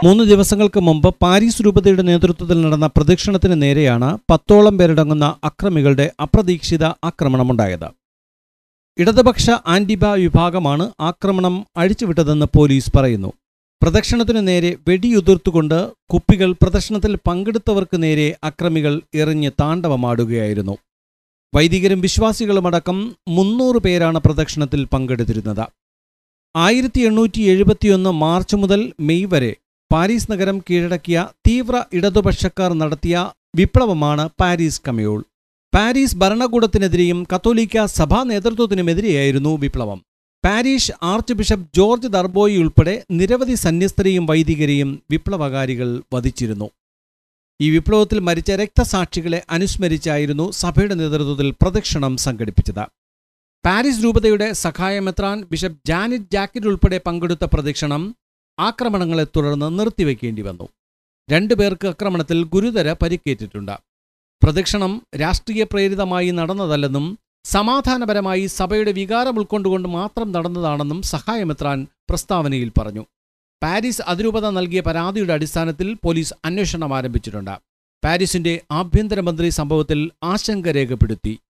മൂന്ന് ദിവസങ്ങൾക്ക് മുമ്പ് പാരീസ് രൂപതയുടെ നേതൃത്വത്തിൽ നടന്ന പ്രദക്ഷിണത്തിന് നേരെയാണ് പത്തോളം പേരടങ്ങുന്ന അക്രമികളുടെ അപ്രതീക്ഷിത ആക്രമണമുണ്ടായത് ഇടതുപക്ഷ ആന്റിബ വിഭാഗമാണ് ആക്രമണം അഴിച്ചുവിട്ടതെന്ന് പോലീസ് പറയുന്നു പ്രദക്ഷിണത്തിനു നേരെ വെടിയുതിർത്തുകൊണ്ട് കുപ്പികൾ പ്രദർശനത്തിൽ പങ്കെടുത്തവർക്ക് നേരെ അക്രമികൾ എറിഞ്ഞ് താണ്ഡവമാടുകയായിരുന്നു വൈദികരും വിശ്വാസികളുമടക്കം മുന്നൂറ് പേരാണ് പ്രദക്ഷിണത്തിൽ പങ്കെടുത്തിരുന്നത് ആയിരത്തി എണ്ണൂറ്റി എഴുപത്തിയൊന്ന് മാർച്ച് മുതൽ മെയ് വരെ പാരീസ് നഗരം കീഴടക്കിയ തീവ്ര ഇടതുപക്ഷക്കാർ നടത്തിയ വിപ്ലവമാണ് പാരീസ് കമ്യൂൾ പാരീസ് ഭരണകൂടത്തിനെതിരെയും കത്തോലിക്ക സഭാ നേതൃത്വത്തിനുമെതിരെയായിരുന്നു വിപ്ലവം Paris archbishop George Darboy ഉൾപ്പെടെ നിരവധി സന്യസ്തരെയും വൈദികരെയും വിപ്ലവകാരികൾ വധിച്ചിരുന്നു ഈ വിപ്ലവത്തിൽ മരിച്ച രക്തസാക്ഷികളെ അനുസ്മരിച്ചായിരുന്നു സഭയുടെ നേതൃത്വത്തിൽ പ്രദക്ഷിണം സംഘടിപ്പിച്ചത് പാരീസ് രൂപതയുടെ സഹായമെത്രാൻ ബിഷപ്പ് ജാനിറ്റ് ജാക്കറ്റ് ഉൾപ്പെടെ പങ്കെടുത്ത പ്രദക്ഷിണം ആക്രമണങ്ങളെ തുടർന്ന് നിർത്തിവെക്കേണ്ടി വന്നു രണ്ടുപേർക്ക് ആക്രമണത്തിൽ ഗുരുതര പരിക്കേറ്റിട്ടുണ്ട് പ്രദക്ഷിണം രാഷ്ട്രീയ പ്രേരിതമായി നടന്നതല്ലെന്നും സമാധാനപരമായി സഭയുടെ വികാരം ഉൾക്കൊണ്ടുകൊണ്ട് മാത്രം നടന്നതാണെന്നും സഹായമെത്രാൻ പ്രസ്താവനയിൽ പറഞ്ഞു പാരീസ് അതിരൂപത നൽകിയ പരാതിയുടെ അടിസ്ഥാനത്തിൽ പോലീസ് അന്വേഷണം ആരംഭിച്ചിട്ടുണ്ട് പാരീസിന്റെ ആഭ്യന്തരമന്ത്രി സംഭവത്തിൽ ആശങ്ക രേഖപ്പെടുത്തി